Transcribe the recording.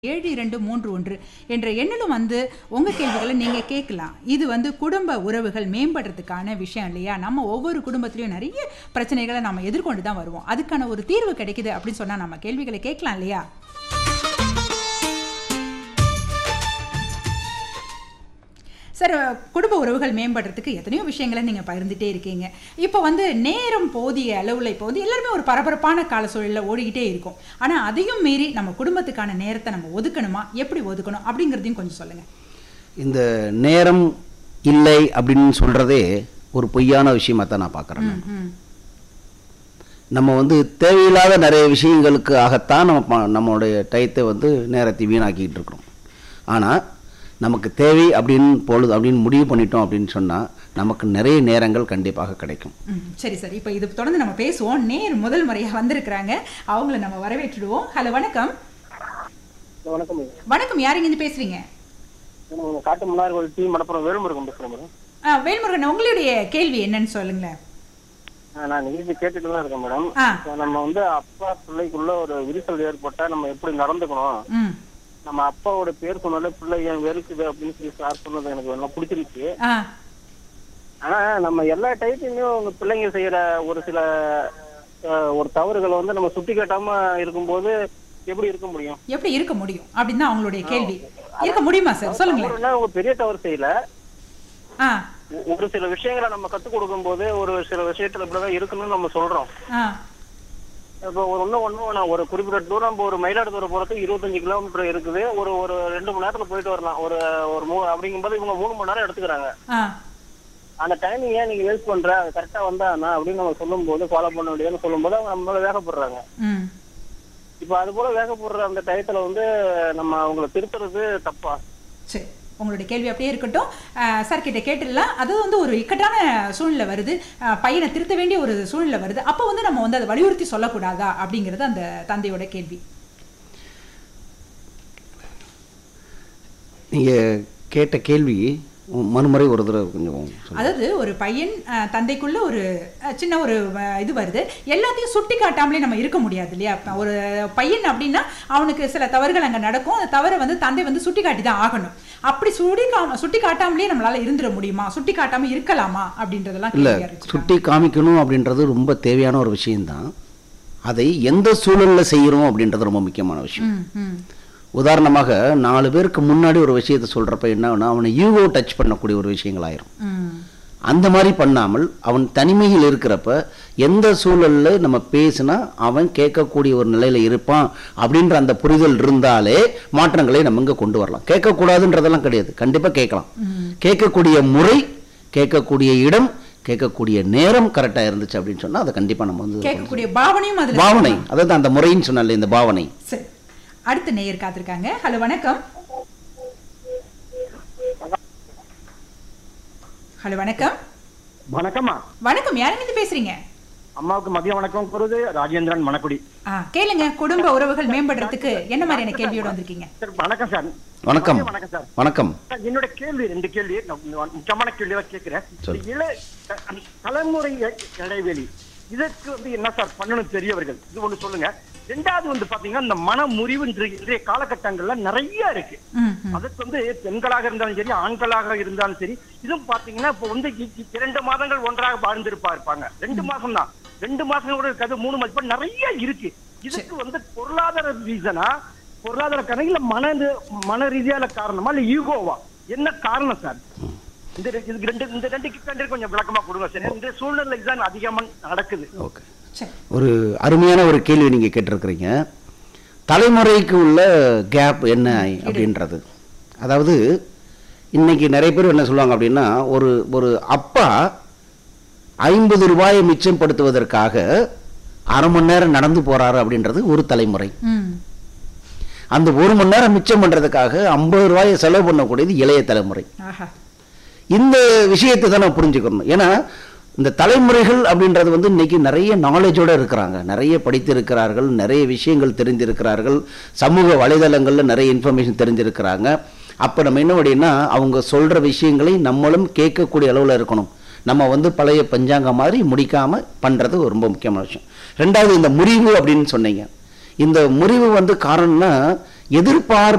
ஏழு இரண்டு மூன்று ஒன்று என்ற எண்ணிலும் வந்து உங்கள் கேள்விகளை நீங்கள் கேட்கலாம் இது வந்து குடும்ப உறவுகள் மேம்படுறதுக்கான விஷயம் இல்லையா நம்ம ஒவ்வொரு குடும்பத்திலையும் நிறைய பிரச்சனைகளை நம்ம எதிர்கொண்டு தான் வருவோம் அதுக்கான ஒரு தீர்வு கிடைக்குது அப்படின்னு சொன்னால் நம்ம கேள்விகளை கேட்கலாம் இல்லையா சார் குடும்ப உறவுகள் மேம்படுறதுக்கு எத்தனையோ விஷயங்களை நீங்கள் பகிர்ந்துட்டே இருக்கீங்க இப்போ வந்து நேரம் போதிய அளவில் இப்போ வந்து எல்லாருமே ஒரு பரபரப்பான கால சூழலில் ஓடிக்கிட்டே இருக்கும் ஆனால் அதையும் மீறி நம்ம குடும்பத்துக்கான நேரத்தை நம்ம ஒதுக்கணுமா எப்படி ஒதுக்கணும் அப்படிங்கிறதையும் கொஞ்சம் சொல்லுங்கள் இந்த நேரம் இல்லை அப்படின்னு சொல்கிறதே ஒரு பொய்யான விஷயமா தான் நான் பார்க்குறேன் ம் ம் நம்ம வந்து தேவையில்லாத நிறைய விஷயங்களுக்கு ஆகத்தான் நம்ம ப- நம்மளுடைய டயத்தை வந்து நேரத்தை வீணாக்கிட்டு இருக்கிறோம் ஆனால் நமக்கு தேவை அப்படின்னு பொழுது அப்படின்னு முடிவு பண்ணிட்டோம் அப்படின்னு சொன்னால் நமக்கு நிறைய நேரங்கள் கண்டிப்பாக கிடைக்கும் ம் சரி சார் இப்போ இது தொடர்ந்து நம்ம பேசுவோம் நேர் முதல் முறையாக வந்திருக்கிறாங்க அவங்கள நம்ம வரவேற்றுடுவோம் ஹலோ வணக்கம் வணக்கம் மேடம். வணக்கம் யாருங்க இருந்து பேசுறீங்க மேடம், உங்க காட்டு மன்னார் கோயில் டீ மடப்புறம் வேலுமுருகன் பேசுறேன் மேடம் ஆ, வேல்முருகன் உங்களுடைய கேள்வி என்னன்னு சொல்லுங்களேன் ஆ, நான் நிகழ்ச்சி கேட்டுட்டு தான் இருக்கேன் மேடம் ஆ இப்போ நம்ம வந்து அப்பா பிள்ளைக்குள்ள ஒரு விரிசல் ஏற்பட்டா நம்ம எப்படி நடந்துக்கணும் ம் நம்ம அப்பாவோட பேர் சொன்னாலே பிள்ளை ஏன் வெறுக்குது அப்படின்னு சொல்லி சார் சொன்னது எனக்கு நல்லா பிடிச்சிருச்சு ஆ ஆனா நம்ம எல்லா டைத்தையுமே உங்க பிள்ளைங்க செய்யற ஒரு சில அஹ், ஒரு தவறுகளை வந்து நம்ம சுட்டி காட்டாம இருக்கும்போது எப்படி இருக்க முடியும் எப்படி இருக்க முடியும் அப்படின்னு தான் அவங்களுடைய கேள்வி இருக்க முடியுமா சார் சொல்லுங்களேன் தவறுனா அவங்க பெரிய தவறு செய்யல ஆ ஒ- ஒரு சில விஷயங்களை நம்ம கத்துக் கொடுக்கும் போது ஒரு சில விஷயத்துல இப்படிதான் இருக்கணும்னு நம்ம சொல்றோம் ஆ இப்போ ஒரு ஒன்றும் ஒன்றும் நான் ஒரு குறிப்பிட்ட தூரம் இப்போ ஒரு மயிலாடுதுறை போகிறதுக்கு இருபத்தஞ்சு கிலோமீட்டர் இருக்குது ஒரு ஒரு ரெண்டு மணி நேரத்தில் போயிட்டு வரலாம் ஒரு ஒரு மூ அப்படிங்கும்போது இவங்க மூணு மணி நேரம் எடுத்துக்கிறாங்க ஆ அந்த டைமிங் ஏன் நீங்கள் வேஸ்ட் பண்ணுற அது கரெக்டாக வந்தாண்ணா அப்படின்னு நம்ம சொல்லும்போது ஃபாலோ பண்ண வேண்டியதுன்னு சொல்லும்போது அவங்க நம்ம மேலே வேகப்படுறாங்க ம் இப்போ அது போல வேகப்படுற அந்த டயத்தில் வந்து நம்ம அவங்கள திருத்துறது தப்பா சரி உங்களுடைய கேள்வி அப்படியே இருக்கட்டும் ஆ, சார் கிட்ட கேட்டுடலாம் அது வந்து ஒரு இக்கட்டான சூழ்நிலை வருது ஆ, பையனை திருத்த வேண்டிய ஒரு சூழ்நிலை வருது அப்போ வந்து நம்ம வந்து அதை வலியுறுத்தி சொல்லக்கூடாதா அப்படிங்கிறது அந்த தந்தையோட கேள்வி நீங்கள் கேட்ட கேள்வி மறுமுறை ஒரு தடவை கொஞ்சம் சொல்லுங்க. அதாவது ஒரு பையன் ஆ, தந்தைக்குள்ள ஒரு ஆ, சின்ன ஒரு ஆ, இது வருது எல்லாத்தையும் சுட்டி காட்டாமலே நம்ம இருக்க முடியாது இல்லையா இப்ப ஒரு பையன் அப்படின்னா அவனுக்கு சில தவறுகள் அங்கே நடக்கும் அந்த தவறை வந்து தந்தை வந்து சுட்டி காட்டி தான் ஆகணும் அப்படி சுட்டி கா சுட்டி காட்டாமலே நம்மளால இருந்துட முடியுமா சுட்டி காட்டாம இருக்கலாமா அப்படின்றதெல்லாம் இல்லை கேள்வியா இருக்கு சுட்டி காமிக்கணும் அப்படின்றது ரொம்ப தேவையான ஒரு விஷயம்தான் அதை எந்த சூழலில் செய்கிறோம் அப்படின்றது ரொம்ப முக்கியமான விஷயம் ம் ம் உதாரணமாக நாலு பேருக்கு முன்னாடி ஒரு விஷயத்தை சொல்கிறப்ப என்ன ஆகும்னா அவனை ஈகோ டச் பண்ணக்கூடிய ஒரு விஷயங்கள் ஆயிரும் ம் அந்த மாதிரி பண்ணாமல் அவன் தனிமையில் இருக்கிறப்ப எந்த சூழல்ல நம்ம பேசினா அவன் கேட்கக்கூடிய ஒரு நிலையில இருப்பான் அப்படின்ற அந்த புரிதல் இருந்தாலே மாற்றங்களை நம்ம இங்க கொண்டு வரலாம் கேட்கக்கூடாதுன்றதெல்லாம் கிடையாது கண்டிப்பா கேட்கலாம் கேட்கக்கூடிய முறை கேட்கக்கூடிய இடம் கேட்கக்கூடிய நேரம் கரெக்டா இருந்துச்சு அப்படின்னு சொன்னா அதை கண்டிப்பா நம்ம வந்து கேட்கக்கூடிய பாவனையும் அதுல பாவனை அதாவது அந்த முறைன்னு சொன்னால இந்த பாவனை சரி அடுத்த நேயர் காத்திருக்காங்க ஹலோ வணக்கம் ஹலோ வணக்கம் வணக்கம்மா வணக்கம் யாருங்க இருந்து பேசுறீங்க அம்மாவுக்கு மதிய வணக்கம் கூறுது ராஜேந்திரன் மணக்குடி ஆ கேளுங்க குடும்ப உறவுகள் மேம்படுறதுக்கு என்ன மாதிரியான கேள்வியோட வந்திருக்கீங்க சார் வணக்கம் சார் வணக்கம் மதிய வணக்கம் சார் வணக்கம் சார், என்னோட கேள்வி ரெண்டு கேள்வி நான் முக்கியமான கேள்வியா கேட்கிறேன் சொல்லு. இந்த இள த- தலைமுறை இ- இடைவெளி இதற்கு வந்து என்ன சார் பண்ணணும் பெரியவர்கள் இது ஒண்ணு சொல்லுங்க ரெண்டாவது வந்து பாத்தீங்கன்னா இந்த மன முறிவு இன்றைய இன்றைய காலகட்டங்கள்ல நிறைய இருக்கு ம் ம் அதுக்கு வந்து பெண்களாக இருந்தாலும் சரி ஆண்களாக இருந்தாலும் சரி இதுவும் பாத்தீங்கன்னா இப்போ வந்து இ- இ- இரண்டு மாதங்கள் ஒன்றாக வாழ்ந்திருப்பா இருப்பாங்க ரெண்டு மாசம் தான் ரெண்டு மாசம் கூட இருக்காது மூணு மாசம் இப்ப நிறைய இருக்கு இதுக்கு வந்து பொருளாதார ரீசனா பொருளாதார கணக்கில மன மன ரீதியால காரணமா இல்ல ஈகோவா என்ன காரணம் சார் இந்த ரெ- இதுக்கு ரெண்டு இந்த ரெண்டு கிட்ட கொஞ்சம் விளக்கமா கொடுங்க சார் இந்த சூழ்நிலை தான் அதிகமா நடக்குது ஓகே சரி ஒரு அருமையான ஒரு கேள்வி நீங்கள் கேட்டிருக்கிறீங்க தலைமுறைக்கு உள்ள கேப் என்ன அப்படின்றது அதாவது இன்னைக்கு நிறைய பேர் என்ன சொல்லுவாங்க அப்படின்னா ஒரு ஒரு அப்பா ஐம்பது ரூபாயை மிச்சப்படுத்துவதற்காக அரை மணி நேரம் நடந்து போறாரு அப்படின்றது ஒரு தலைமுறை ம் அந்த ஒரு மணி நேரம் மிச்சம் பண்றதுக்காக ஐம்பது ரூபாயை செலவு பண்ணக்கூடியது இளைய தலைமுறை ஆஹா இந்த விஷயத்தை தான் நம்ம புரிஞ்சுக்கணும் ஏன்னா இந்த தலைமுறைகள் அப்படின்றது வந்து இன்னைக்கு நிறைய நாலேஜோட இருக்கிறாங்க நிறைய படித்திருக்கிறார்கள் நிறைய விஷயங்கள் தெரிந்திருக்கிறார்கள் சமூக வலைதளங்கள்ல நிறைய இன்ஃபர்மேஷன் தெரிஞ்சிருக்கிறாங்க அப்போ நம்ம என்ன அப்படின்னா அவங்க சொல்ற விஷயங்களை நம்மளும் கேட்கக்கூடிய அளவில் இருக்கணும் நம்ம வந்து பழைய பஞ்சாங்கம் மாதிரி முடிக்காம பண்றது ரொம்ப முக்கியமான விஷயம் ரெண்டாவது இந்த முறிவு அப்படின்னு சொன்னீங்க இந்த முறிவு வந்து காரணம்னா எதிர்பார்ப்பு